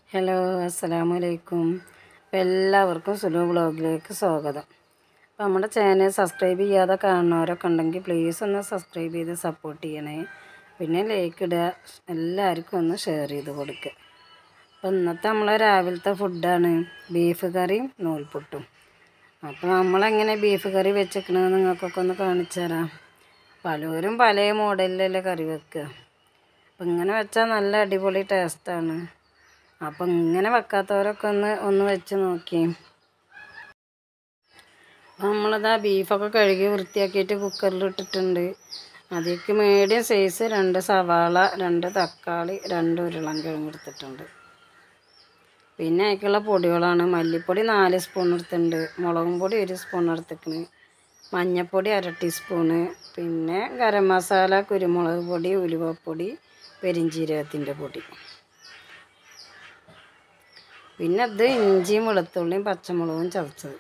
hello അസ്സലാമു അലൈക്കും അപ്പോൾ എല്ലാവർക്കും സുലു ബ്ലോഗിലേക്ക് സ്വാഗതം അപ്പോൾ നമ്മുടെ ചാനൽ സബ്സ്ക്രൈബ് ചെയ്യാതെ കാണുന്നവരൊക്കെ ഉണ്ടെങ്കിൽ പ്ലീസ് ഒന്ന് സബ്സ്ക്രൈബ് ചെയ്ത് സപ്പോർട്ട് ചെയ്യണേ പിന്നെ ലൈക്ക് ഇടുക എല്ലാവർക്കും ഒന്ന് ഷെയർ ചെയ്ത് കൊടുക്കുക അപ്പോൾ ഇന്നത്തെ നമ്മളെ രാവിലത്തെ ഫുഡാണ് ബീഫ് കറിയും നൂൽപുട്ടും അപ്പോൾ നമ്മളെങ്ങനെ ബീഫ് കറി വെച്ചേക്കണമെന്ന് നിങ്ങൾക്കൊക്കെ ഒന്ന് കാണിച്ചു തരാം പലരും പല മോഡലിലല്ലേ കറി വെക്കുക അപ്പം ഇങ്ങനെ വെച്ചാൽ നല്ല അടിപൊളി ടേസ്റ്റാണ് അപ്പം ഇങ്ങനെ വെക്കാത്തവരൊക്കെ ഒന്ന് ഒന്ന് വെച്ച് നോക്കി നമ്മളതാ ബീഫൊക്കെ കഴുകി വൃത്തിയാക്കിയിട്ട് കുക്കറിൽ ഇട്ടിട്ടുണ്ട് അതിലേക്ക് മീഡിയം സൈസ് രണ്ട് സവാള രണ്ട് തക്കാളി രണ്ട് ഉരുളൻകിഴങ്ങ് എടുത്തിട്ടുണ്ട് പിന്നെ അതിലേക്കുള്ള പൊടികളാണ് മല്ലിപ്പൊടി നാല് സ്പൂൺ എടുത്തിട്ടുണ്ട് മുളകും പൊടി ഒരു സ്പൂൺ എടുത്തിക്കണ് മഞ്ഞൾപ്പൊടി അര ടീസ്പൂണ് പിന്നെ ഗരം മസാല കുരുമുളക് പൊടി ഉലുവപ്പൊടി പെരിഞ്ചീരകത്തിൻ്റെ പൊടി പിന്നെ ഇത് ഇഞ്ചിയും വെളുത്തുള്ളിയും പച്ചമുളകും ചതച്ചത്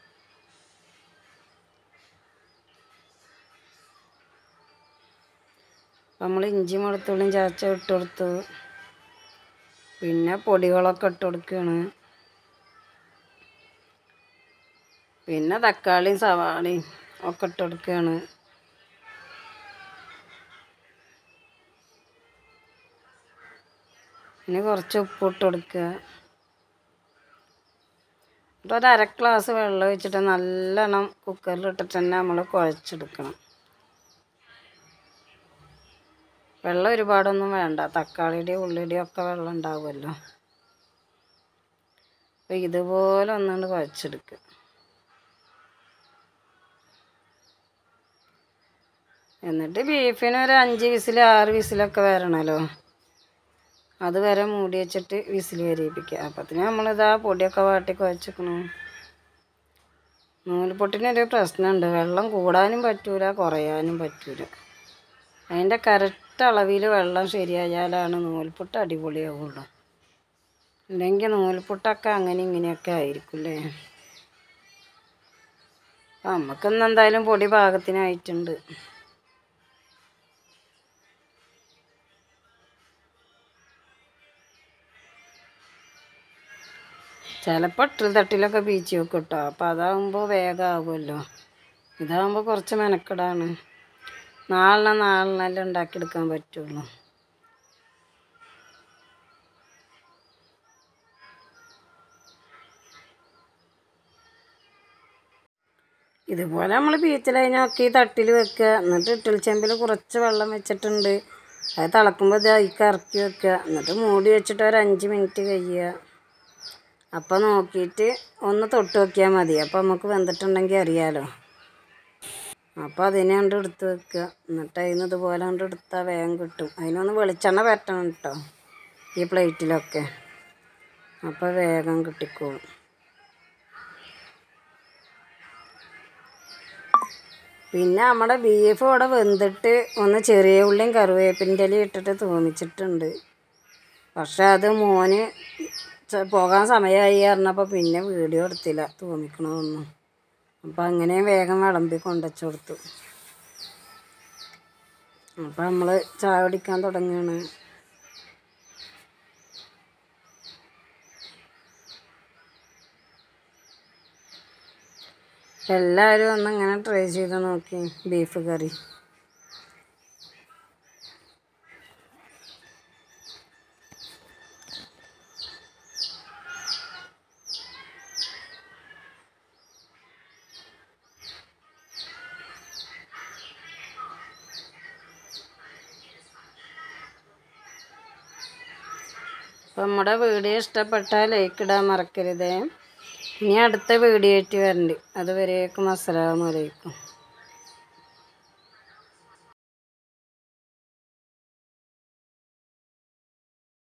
നമ്മൾ ഇഞ്ചിയും വെളുത്തുള്ളിയും ചതച്ച ഇട്ട് കൊടുത്തു പിന്നെ പൊടികളൊക്കെ ഇട്ട് കൊടുക്കുകയാണ് പിന്നെ തക്കാളിയും സവാളയും ഒക്കെ ഇട്ട് കൊടുക്കുകയാണ് പിന്നെ കുറച്ച് ഉപ്പ് ഇട്ട് കൊടുക്കുക എന്നിട്ട് ഒരു അര ഗ്ലാസ് വെള്ളം ഒഴിച്ചിട്ട് നല്ലോണം കുക്കറിൽ ഇട്ടിട്ട് തന്നെ നമ്മൾ കുഴച്ചെടുക്കണം വെള്ളം ഒരുപാടൊന്നും വേണ്ട തക്കാളിയുടെയും ഉള്ളിയുടെയും ഒക്കെ വെള്ളം ഉണ്ടാവുമല്ലോ അപ്പോൾ ഇതുപോലെ ഒന്നുകൊണ്ട് കുഴച്ചെടുക്കുക എന്നിട്ട് ബീഫിന് ഒരു അഞ്ച് വിസിൽ ആറ് വിസിലൊക്കെ വരണമല്ലോ അതുവരെ മൂടി വെച്ചിട്ട് വിസിൽ വരിയിപ്പിക്കുക അപ്പത്തിന് നമ്മളിതാ പൊടിയൊക്കെ വാട്ടി കുഴച്ചിക്കണു നൂൽപൊട്ടിനൊരു പ്രശ്നമുണ്ട് വെള്ളം കൂടാനും പറ്റൂല കുറയാനും പറ്റൂല അതിൻ്റെ കറക്റ്റ് അളവിൽ വെള്ളം ശരിയായാലാണ് നൂൽപുട്ട് അടിപൊളിയാവുള്ളൂ അല്ലെങ്കിൽ നൂൽപുട്ടൊക്കെ അങ്ങനെ ഇങ്ങനെയൊക്കെ ആയിരിക്കില്ലേ അപ്പം നമുക്കിന്ന് എന്തായാലും പൊടി പാകത്തിനായിട്ടുണ്ട് ചിലപ്പോൾ ഇട്ടിൽ തട്ടിലൊക്കെ ബീച്ച് വെക്കും കേട്ടോ അപ്പോൾ അതാകുമ്പോൾ വേഗം ആവുമല്ലോ ഇതാകുമ്പോൾ കുറച്ച് മെനക്കെടാണ് നാളെ നാളെ ഉണ്ടാക്കിയെടുക്കാൻ പറ്റുള്ളൂ ഇതുപോലെ നമ്മൾ ബീച്ചിലതിനൊക്കെ ഈ തട്ടിൽ വെക്കുക എന്നിട്ട് ഇട്ടിൽ ചെമ്പിൽ കുറച്ച് വെള്ളം വെച്ചിട്ടുണ്ട് അത് തിളക്കുമ്പോൾ ഇത് അതിക്ക് ഇറക്കി വെക്കുക എന്നിട്ട് മൂടി വെച്ചിട്ട് ഒരു അഞ്ച് മിനിറ്റ് കഴിയുക അപ്പോൾ നോക്കിയിട്ട് ഒന്ന് തൊട്ട് നോക്കിയാൽ മതി അപ്പോൾ നമുക്ക് വെന്തിട്ടുണ്ടെങ്കിൽ അറിയാലോ അപ്പോൾ അതിനെ കൊണ്ട് എടുത്ത് വെക്കുക എന്നിട്ട് അതിന് ഇതുപോലെ കൊണ്ട് എടുത്താൽ വേഗം കിട്ടും അതിനൊന്ന് വെളിച്ചെണ്ണ പറ്റണം കേട്ടോ ഈ പ്ലേറ്റിലൊക്കെ അപ്പോൾ വേഗം കിട്ടിക്കോളും പിന്നെ നമ്മുടെ ബീഫ് ഇവിടെ വെന്തിട്ട് ഒന്ന് ചെറിയ ഉള്ളിയും കറിവേപ്പിൻ്റെ ഇലയും ഇട്ടിട്ട് തൂമിച്ചിട്ടുണ്ട് പക്ഷെ അത് മോന് ച- പോകാൻ സമയമായി പറഞ്ഞപ്പോൾ പിന്നെ വീഡിയോ എടുത്തില്ല തൂമിക്കണമൊന്നും അപ്പം അങ്ങനെ വേഗം വിളമ്പി കൊണ്ടുവച്ച് കൊടുത്തു അപ്പം നമ്മൾ ചായ കുടിക്കാൻ തുടങ്ങുകയാണ് എല്ലാവരും ഒന്ന് ഇങ്ങനെ ട്രൈ ചെയ്ത് നോക്കി ബീഫ് കറി അപ്പം നമ്മുടെ വീഡിയോ ഇഷ്ടപ്പെട്ടാൽ ലൈക്ക് ഇടാൻ മറക്കരുതേ ഇനി അടുത്ത വീഡിയോ ആയിട്ട് വരണ്ട് അതുവരേക്കും അസ്സലാമു അലൈക്കും